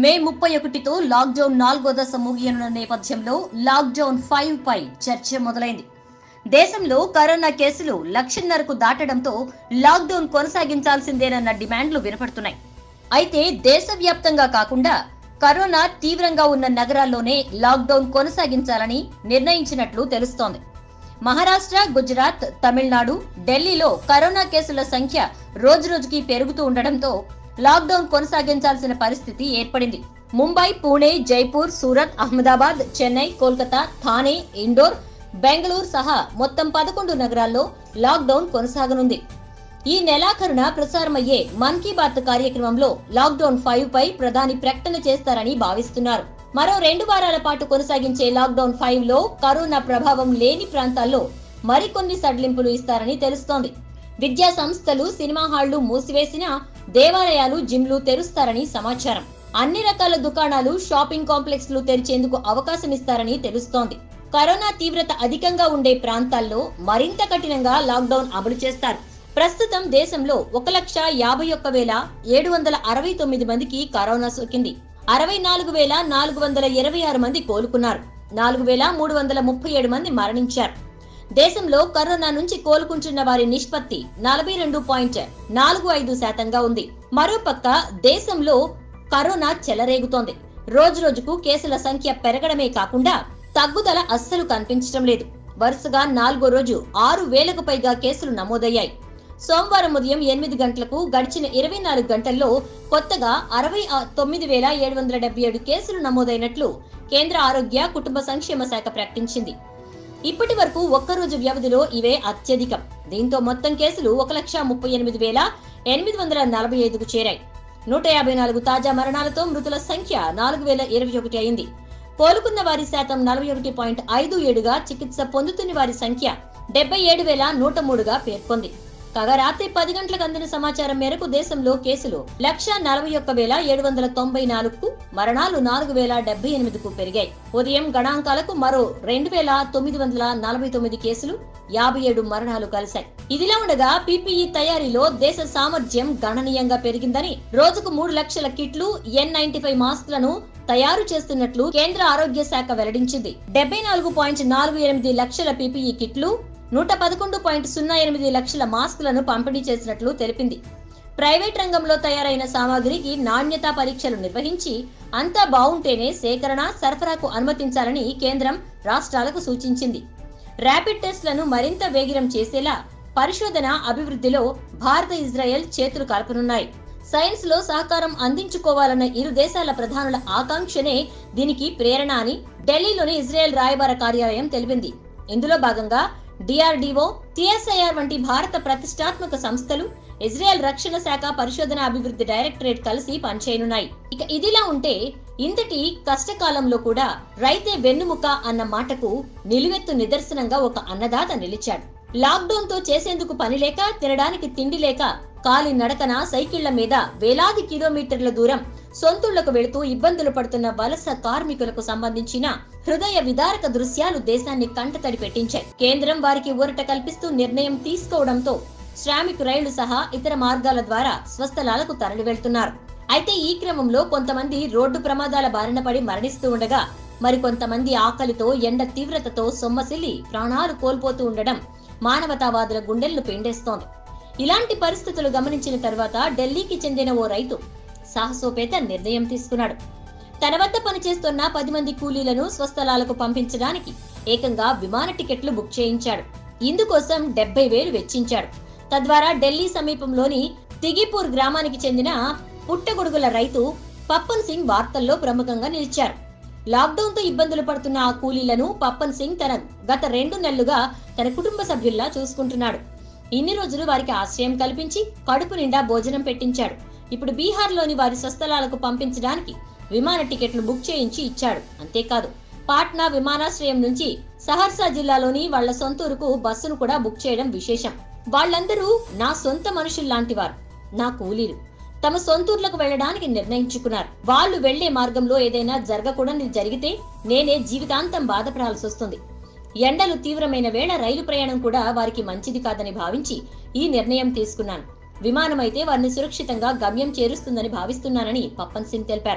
మే ముప్పై ఒకటితో లాక్డౌన్ నాలుగో దశ ముగియనున్న నేపథ్యంలో లాక్డౌన్ ఫైవ్ పై చర్చ మొదలైంది దేశంలో కరోనా కేసులు లక్షన్నరకు దాటడంతో లాక్డౌన్ కొనసాగించాల్సిందేనన్న డిమాండ్లు వినపడుతున్నాయి అయితే దేశవ్యాప్తంగా కాకుండా కరోనా తీవ్రంగా ఉన్న నగరాల్లోనే లాక్డౌన్ కొనసాగించాలని నిర్ణయించినట్లు తెలుస్తోంది మహారాష్ట్ర గుజరాత్ తమిళనాడు ఢిల్లీలో కరోనా కేసుల సంఖ్య రోజురోజుకి పెరుగుతూ ఉండడంతో లాక్డౌన్ కొనసాగించాల్సిన పరిస్థితి ఏర్పడింది ముంబై పూణే జైపూర్ సూరత్ అహ్మదాబాద్ చెన్నై కోల్కతా థానే ఇండోర్ బెంగళూరు సహా మొత్తం పదకొండు నగరాల్లో లాక్డౌన్ కొనసాగనుంది ఈ నెలాఖరున ప్రసారమయ్యే మన్ కీ బాత్ కార్యక్రమంలో లాక్డౌన్ ఫైవ్ పై ప్రధాని ప్రకటన చేస్తారని భావిస్తున్నారు మరో రెండు వారాల పాటు కొనసాగించే లాక్డౌన్ ఫైవ్ లో కరోనా ప్రభావం లేని ప్రాంతాల్లో మరికొన్ని సడలింపులు ఇస్తారని తెలుస్తోంది విద్యా సంస్థలు సినిమా హాళ్లు మూసివేసినా దేవాలయాలు జిమ్లు తెరుస్తారని సమాచారం అన్ని రకాల దుకాణాలు షాపింగ్ కాంప్లెక్స్లు తెరిచేందుకు అవకాశం ఇస్తారని తెలుస్తోంది కరోనా తీవ్రత అధికంగా ఉండే ప్రాంతాల్లో మరింత కఠినంగా లాక్డౌన్ అమలు చేస్తారు ప్రస్తుతం దేశంలో ఒక లక్ష యాభై ఒక్క వేల ఏడు వందల అరవై తొమ్మిది మందికి కరోనా సోకింది అరవై నాలుగు వేల నాలుగు వందల ఇరవై ఆరు మంది కోలుకున్నారు నాలుగు వేల మూడు వందల ముప్పై ఏడు మంది మరణించారు దేశంలో కరోనా నుంచి కోలుకుంటున్న వారి నిష్పత్తి నలభై రెండు పాయింట్ నాలుగు ఐదు శాతంగా ఉంది మరోపక్క దేశంలో కరోనా చెలరేగుతోంది రోజు రోజుకు కేసుల సంఖ్య పెరగడమే కాకుండా తగ్గుదల అస్సలు కనిపించడం లేదు వరుసగా నాలుగో రోజు ఆరు వేలకు పైగా కేసులు నమోదయ్యాయి సోమవారం ఉదయం ఎనిమిది గంటలకు గడిచిన ఇరవై నాలుగు గంటల్లో కొత్తగా అరవై తొమ్మిది వేల ఏడు వందల డెబ్బై ఏడు కేసులు నమోదైనట్లు కేంద్ర ఆరోగ్య కుటుంబ సంక్షేమ శాఖ ప్రకటించింది ఇప్పటి వరకు ఒక్కరోజు వ్యవధిలో ఇవే అత్యధికం దీంతో మొత్తం కేసులు ఒక లక్ష ముప్పై ఎనిమిది వేల ఎనిమిది వందల నలభై ఐదుకు చేరాయి నూట యాభై నాలుగు తాజా మరణాలతో మృతుల సంఖ్య నాలుగు వేల ఇరవై ఒకటి అయింది కోలుకున్న వారి శాతం నలభై ఒకటి పాయింట్ ఐదు ఏడుగా చికిత్స పొందుతున్న వారి సంఖ్య డెబ్బై ఏడు వేల నూట మూడుగా పేర్కొంది కాగా రాత్రి పది గంటలకు అందిన సమాచారం మేరకు దేశంలో కేసులు లక్ష నలభై ఒక్క వేల ఏడు వందల తొంభై నాలుగుకు మరణాలు నాలుగు వేల డెబ్బై ఎనిమిదికు పెరిగాయి ఉదయం గణాంకాలకు మరో రెండు వేల తొమ్మిది వందల నలభై తొమ్మిది కేసులు యాభై ఏడు మరణాలు కలిశాయి ఇదిలా ఉండగా పీపీఈ తయారీలో దేశ సామర్థ్యం గణనీయంగా పెరిగిందని రోజుకు మూడు లక్షల కిట్లు ఎన్ నైన్టీ ఫైవ్ మాస్క్లను తయారు చేస్తున్నట్లు కేంద్ర ఆరోగ్య శాఖ వెల్లడించింది డెబ్బై నాలుగు పాయింట్ నాలుగు ఎనిమిది లక్షల పీపీఈ కిట్లు నూట పదకొండు పాయింట్ సున్నా ఎనిమిది లక్షల మాస్కులను పంపిణీ చేసినట్లు తెలిపింది ప్రైవేట్ రంగంలో తయారైన సామాగ్రికి నాణ్యతా పరీక్షలు నిర్వహించి అంతా బావుంటేనే సేకరణ సరఫరాకు అనుమతించాలని కేంద్రం రాష్ట్రాలకు సూచించింది ర్యాపిడ్ టెస్ట్లను మరింత వేగిరం చేసేలా పరిశోధన అభివృద్ధిలో భారత ఇజ్రాయెల్ చేతులు కలపనున్నాయి సైన్స్ లో సహకారం అందించుకోవాలన్న ఇరు దేశాల ప్రధానుల ఆకాంక్షనే దీనికి ప్రేరణ అని ఢిల్లీలోని ఇజ్రాయెల్ రాయబార కార్యాలయం తెలిపింది ఇందులో భాగంగా డిఆర్డీఓ సిఎస్ఐఆర్ వంటి భారత ప్రతిష్టాత్మక సంస్థలు ఇజ్రాయెల్ రక్షణ శాఖ పరిశోధన అభివృద్ధి డైరెక్టరేట్ కలిసి పనిచేయనున్నాయి ఇక ఇదిలా ఉంటే ఇంతటి కష్టకాలంలో కూడా రైతే వెన్నుముక అన్న మాటకు నిలువెత్తు నిదర్శనంగా ఒక అన్నదాత నిలిచాడు లాక్డౌన్ తో చేసేందుకు పని లేక తినడానికి తిండి లేక కాలి నడకన సైకిళ్ల మీద వేలాది కిలోమీటర్ల దూరం సొంతుళ్లకు వెళుతూ ఇబ్బందులు పడుతున్న వలస కార్మికులకు సంబంధించిన హృదయ విదారక దృశ్యాలు దేశాన్ని కంటతడి పెట్టించాయి కేంద్రం వారికి ఊరట కల్పిస్తూ నిర్ణయం తీసుకోవడంతో శ్రామిక్ రైళ్లు సహా ఇతర మార్గాల ద్వారా స్వస్థలాలకు తరలి వెళ్తున్నారు అయితే ఈ క్రమంలో కొంతమంది రోడ్డు ప్రమాదాల బారిన పడి మరణిస్తూ ఉండగా మరికొంతమంది ఆకలితో ఎండ తీవ్రతతో సొమ్మసిల్లి ప్రాణాలు కోల్పోతూ ఉండడం మానవతావాదుల గుండెలను పిండేస్తోంది ఇలాంటి పరిస్థితులు గమనించిన తర్వాత ఢిల్లీకి చెందిన ఓ రైతు సాహసోపేత నిర్ణయం తీసుకున్నాడు తన వద్ద పనిచేస్తున్న పది మంది కూలీలను స్వస్థలాలకు పంపించడానికి ఏకంగా విమాన టికెట్లు బుక్ చేయించాడు ఇందుకోసం డెబ్బై వేలు వెచ్చించాడు తద్వారా ఢిల్లీ సమీపంలోని తిగిపూర్ గ్రామానికి చెందిన పుట్టగొడుగుల రైతు పప్పన్ సింగ్ వార్తల్లో ప్రముఖంగా నిలిచారు లాక్డౌన్ తో ఇబ్బందులు పడుతున్న ఆ కూలీలను పప్పన్ సింగ్ తన గత రెండు నెలలుగా తన కుటుంబ సభ్యుల్లా చూసుకుంటున్నాడు ఇన్ని రోజులు వారికి ఆశ్రయం కల్పించి కడుపు నిండా భోజనం పెట్టించాడు ఇప్పుడు బీహార్లోని వారి స్వస్థలాలకు పంపించడానికి విమాన టికెట్లు బుక్ చేయించి ఇచ్చాడు అంతేకాదు పాట్నా విమానాశ్రయం నుంచి సహర్సా జిల్లాలోని వాళ్ల సొంతూరుకు బస్సును కూడా బుక్ చేయడం విశేషం వాళ్ళందరూ నా సొంత మనుషుల్లాంటి వారు నా కూలీలు తమ సొంతూర్లకు వెళ్లడానికి నిర్ణయించుకున్నారు వాళ్ళు వెళ్లే మార్గంలో ఏదైనా జరగకూడని జరిగితే నేనే జీవితాంతం బాధపడాల్సి వస్తుంది ఎండలు తీవ్రమైన వేళ రైలు ప్రయాణం కూడా వారికి మంచిది కాదని భావించి ఈ నిర్ణయం తీసుకున్నాను విమానం అయితే వారిని సురక్షితంగా గమ్యం చేరుస్తుందని భావిస్తున్నానని పప్పన్ సింగ్ తెలిపారు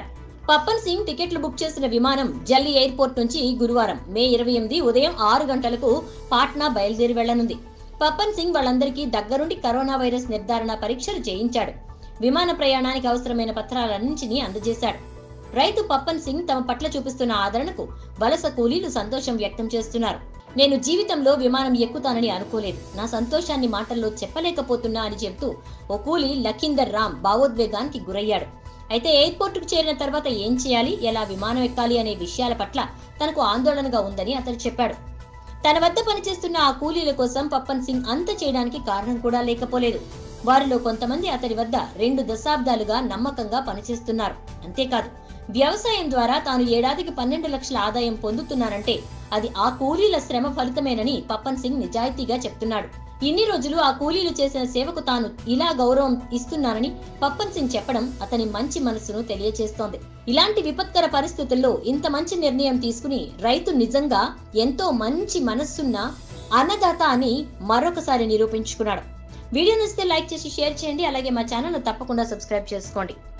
పప్పన్ సింగ్ టికెట్లు బుక్ చేసిన విమానం జల్లీ ఎయిర్పోర్ట్ నుంచి గురువారం మే ఇరవై ఎనిమిది ఉదయం ఆరు గంటలకు పాట్నా బయలుదేరి వెళ్లనుంది పప్పన్ సింగ్ వాళ్ళందరికీ దగ్గరుండి కరోనా వైరస్ నిర్ధారణ పరీక్షలు చేయించాడు విమాన ప్రయాణానికి అవసరమైన పత్రాలన్నింటినీ అందజేశాడు రైతు పప్పన్ సింగ్ తమ పట్ల చూపిస్తున్న ఆదరణకు వలస కూలీలు సంతోషం వ్యక్తం చేస్తున్నారు నేను జీవితంలో విమానం ఎక్కుతానని అనుకోలేదు నా సంతోషాన్ని మాటల్లో చెప్పలేకపోతున్నా అని చెబుతూ ఓ కూలీ లఖీందర్ రామ్ భావోద్వేగానికి గురయ్యాడు అయితే ఎయిర్పోర్టుకు చేరిన తర్వాత ఏం చేయాలి ఎలా విమానం ఎక్కాలి అనే విషయాల పట్ల తనకు ఆందోళనగా ఉందని అతడు చెప్పాడు తన వద్ద పనిచేస్తున్న ఆ కూలీల కోసం పప్పన్ సింగ్ అంత చేయడానికి కారణం కూడా లేకపోలేదు వారిలో కొంతమంది అతని వద్ద రెండు దశాబ్దాలుగా నమ్మకంగా పనిచేస్తున్నారు అంతేకాదు వ్యవసాయం ద్వారా తాను ఏడాదికి పన్నెండు లక్షల ఆదాయం పొందుతున్నానంటే అది ఆ కూలీల శ్రమ ఫలితమేనని పప్పన్ సింగ్ నిజాయితీగా చెప్తున్నాడు ఇన్ని రోజులు ఆ కూలీలు చేసిన సేవకు తాను ఇలా గౌరవం ఇస్తున్నానని పప్పన్ సింగ్ చెప్పడం అతని మంచి మనసును తెలియజేస్తోంది ఇలాంటి విపత్కర పరిస్థితుల్లో ఇంత మంచి నిర్ణయం తీసుకుని రైతు నిజంగా ఎంతో మంచి మనస్సున్న అన్నదాత అని మరొకసారి నిరూపించుకున్నాడు వీడియో నచ్చితే లైక్ చేసి షేర్ చేయండి అలాగే మా ఛానల్ తప్పకుండా సబ్స్క్రైబ్ చేసుకోండి